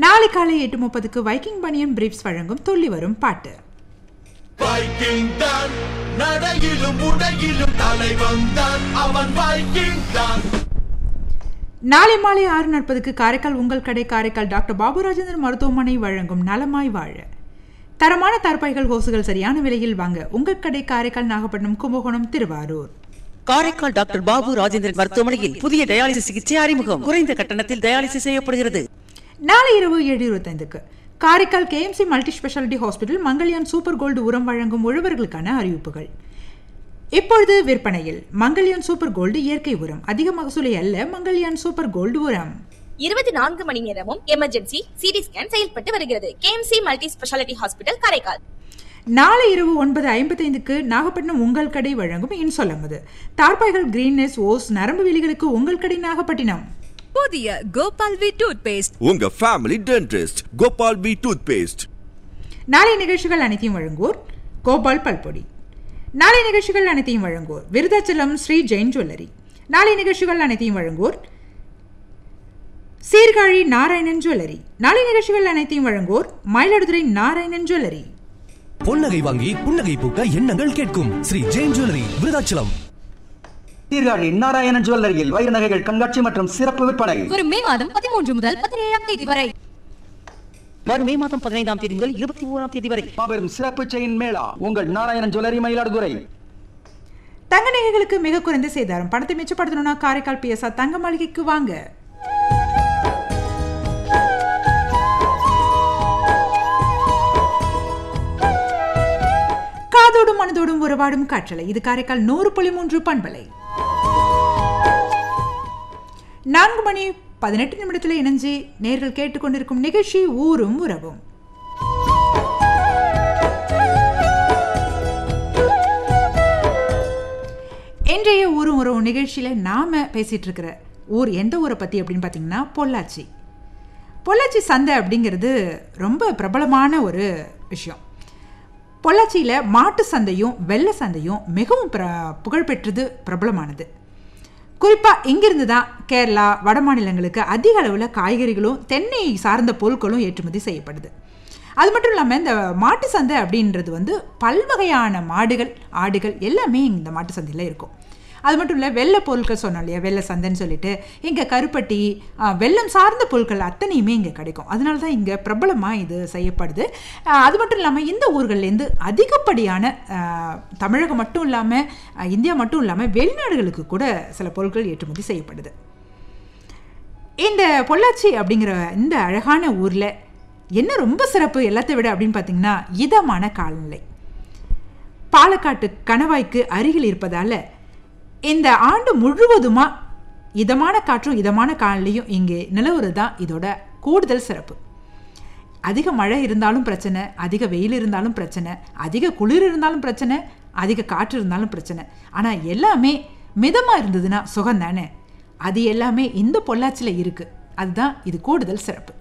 நாளை காலை எட்டு முப்பதுக்கு வைக்கிங் பனியன் பிரீப்ஸ் வழங்கும் துள்ளி வரும் பாட்டு வைக்கிங் தான் நடையிலும் உடையிலும் தலைவன் தான் அவன் வைக்கிங் தான் நாளை மாலை ஆறு நாற்பதுக்கு காரைக்கால் உங்கள் கடை காரைக்கால் டாக்டர் பாபு ராஜேந்திரன் மருத்துவமனை வழங்கும் நலமாய் வாழ தரமான தற்பாய்கள் ஹோசுகள் சரியான விலையில் வாங்க உங்கள் கடை காரைக்கால் நாகப்பட்டினம் கும்பகோணம் திருவாரூர் காரைக்கால் டாக்டர் பாபு ராஜேந்திரன் மருத்துவமனையில் புதிய டயாலிசிஸ் சிகிச்சை அறிமுகம் குறைந்த கட்டணத்தில் டயாலிசிஸ் செய்யப்படுகிறது நாளை இரவு ஏழு இருபத்தைந்துக்கு Karaikal KMC multi speciality hospital Mangalyaan super gold உரம் வழங்கும் உழவர்களுக்கான அறிவிப்புகள் இப்பொழுது விற்பனையில் மங்கல்யான் சூப்பர் கோல்டு இயற்கை உரம் அதிக மகசூலை அல்ல மங்கல்யான் சூப்பர் கோல்டு உரம் இருபத்தி நான்கு மணி நேரமும் எமர்ஜென்சி சிடி ஸ்கேன் செயல்பட்டு வருகிறது KMC multi speciality hospital Karaikal நாளை இரவு ஒன்பது ஐம்பத்தைந்துக்கு நாகப்பட்டினம் உங்கள் கடை வழங்கும் இன்சொல்லமுது தார்பாய்கள் கிரீன்னஸ் ஓஸ் நரம்பு விலிகளுக்கு உங்கள் கடை நாகப்பட்டினம் புதிய கோபால் வி டூத் பேஸ்ட் உங்க family dentist Gopal B toothpaste நாளை நிகழ்ச்சிகள் அனைத்தையும் வழங்குவோர் கோபால் பல்பொடி நாளை நிகழ்ச்சிகள் அனைத்தையும் வழங்குவோர் விருதாச்சலம் ஸ்ரீ ஜெயின் ஜுவல்லரி நாளை நிகழ்ச்சிகள் அனைத்தையும் வழங்குவோர் சீர்காழி நாராயணன் ஜுவல்லரி நாளை நிகழ்ச்சிகள் அனைத்தையும் வழங்குவோர் மயிலாடுதுறை நாராயணன் ஜுவல்லரி பொன்னகை வாங்கி புன்னகை பூக்க எண்ணங்கள் கேட்கும் ஸ்ரீ ஜெயின் ஜுவல்லரி விருதாச்சலம் சீர்காழி நாராயணன் ஜுவல்லரியில் வைர நகைகள் கண்காட்சி மற்றும் சிறப்பு விற்பனை வரும் மே மாதம் பதிமூன்று முதல் பதினேழாம் தேதி வரை வரும் மே மாதம் பதினைந்தாம் தேதி முதல் இருபத்தி ஓராம் தேதி வரை மாபெரும் சிறப்பு செயின் மேளா உங்கள் நாராயணன் ஜுவல்லரி மயிலாடுதுறை தங்க நகைகளுக்கு மிக குறைந்த சேதாரம் பணத்தை மிச்சப்படுத்தணும்னா காரைக்கால் பிஎஸ்ஆர் தங்க மாளிகைக்கு வாங்க காதோடும் மனதோடும் உறவாடும் காற்றலை இது காரைக்கால் நூறு புள்ளி மூன்று பண்பலை நான்கு மணி பதினெட்டு நிமிடத்தில் இணைஞ்சு நேர்கள் கேட்டுக்கொண்டிருக்கும் நிகழ்ச்சி ஊரும் உறவும் இன்றைய ஊரும் உறவு நிகழ்ச்சியில் நாம் பேசிகிட்டு இருக்கிற ஊர் எந்த ஊரை பற்றி அப்படின்னு பார்த்தீங்கன்னா பொள்ளாச்சி பொள்ளாச்சி சந்தை அப்படிங்கிறது ரொம்ப பிரபலமான ஒரு விஷயம் பொள்ளாச்சியில் மாட்டு சந்தையும் வெள்ளை சந்தையும் மிகவும் பிர புகழ்பெற்றது பிரபலமானது குறிப்பாக இங்கிருந்து தான் கேரளா வட மாநிலங்களுக்கு அதிக அளவில் காய்கறிகளும் தென்னை சார்ந்த பொருட்களும் ஏற்றுமதி செய்யப்படுது அது மட்டும் இல்லாமல் இந்த மாட்டு சந்தை அப்படின்றது வந்து பல்வகையான மாடுகள் ஆடுகள் எல்லாமே இந்த மாட்டு சந்தையில் இருக்கும் அது மட்டும் இல்லை வெள்ளை பொருட்கள் சொன்னோம் இல்லையா வெள்ளை சந்தைன்னு சொல்லிட்டு இங்கே கருப்பட்டி ஆ, வெள்ளம் சார்ந்த பொருட்கள் அத்தனையுமே இங்கே கிடைக்கும் அதனால தான் இங்கே பிரபலமாக இது செய்யப்படுது ஆ, அது மட்டும் இல்லாமல் இந்த ஊர்கள்லேருந்து அதிகப்படியான ஆ, தமிழகம் மட்டும் இல்லாமல் இந்தியா மட்டும் இல்லாமல் வெளிநாடுகளுக்கு கூட சில பொருட்கள் ஏற்றுமதி செய்யப்படுது இந்த பொள்ளாச்சி அப்படிங்கிற இந்த அழகான ஊரில் என்ன ரொம்ப சிறப்பு எல்லாத்தை விட அப்படின்னு பார்த்தீங்கன்னா இதமான காலநிலை பாலக்காட்டு கணவாய்க்கு அருகில் இருப்பதால் இந்த ஆண்டு முழுவதுமாக இதமான காற்றும் இதமான காலநிலையும் இங்கே நிலவுறது தான் இதோட கூடுதல் சிறப்பு அதிக மழை இருந்தாலும் பிரச்சனை அதிக வெயில் இருந்தாலும் பிரச்சனை அதிக குளிர் இருந்தாலும் பிரச்சனை அதிக காற்று இருந்தாலும் பிரச்சனை ஆனால் எல்லாமே மிதமாக இருந்ததுன்னா சுகம் தானே அது எல்லாமே இந்த பொள்ளாச்சியில் இருக்குது அதுதான் இது கூடுதல் சிறப்பு